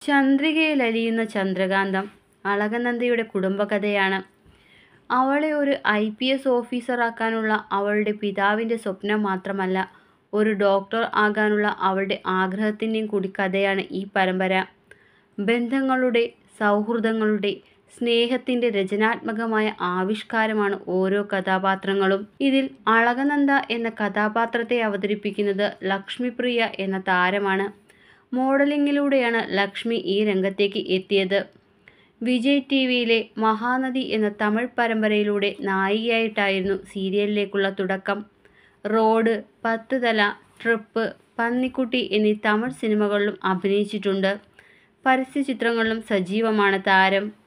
ചന്ദ്രികയിലലിയുന്ന ചന്ദ്രകാന്തം അളകനന്ദയുടെ കുടുംബകഥയാണ്. അവളെ ഒരു I. P. S. ഓഫീസറാക്കാനുള്ള അവളുടെ പിതാവിന്റെ സ്വപ്നം മാത്രമല്ല, ഒരു ഡോക്ടർ ആകാനുള്ള അവളുടെ ആഗ്രഹത്തിന്റെയും കൂടി കഥയാണ് ഈ പരമ്പര. ബന്ധങ്ങളുടെ, സൗഹൃദങ്ങളുടെ, സ്നേഹത്തിന്റെ രചനാത്മകമായ ആവിഷ്കാരമാണ് ഓരോ കഥാപാത്രങ്ങളും. ഇതിൽ അളകനന്ദ എന്ന കഥാപാത്രത്തെ അവതരിപ്പിക്കുന്നത് ലക്ഷ്മിപ്രിയ എന്ന താരമാണ്. മോഡലിംഗിലൂടെയാണ് ലക്ഷ്മി ഈ രംഗത്തേക്ക് എത്തിയത്. വിജയ് ടിവിയിലെ മഹാനടി എന്ന തമിഴ് പരമ്പരയിലൂടെ നായികയായിട്ടായിരുന്നു സീരിയലിലേക്കുള്ള തുടക്കം. റോഡ്, പത്ത് തല, ട്രിപ്പ്, പന്നിക്കുട്ടി എന്നീ തമിഴ് സിനിമകളിലും അഭിനയിച്ചിട്ടുണ്ട്. പരസ്യചിത്രങ്ങളിലും സജീവമാണ് താരം.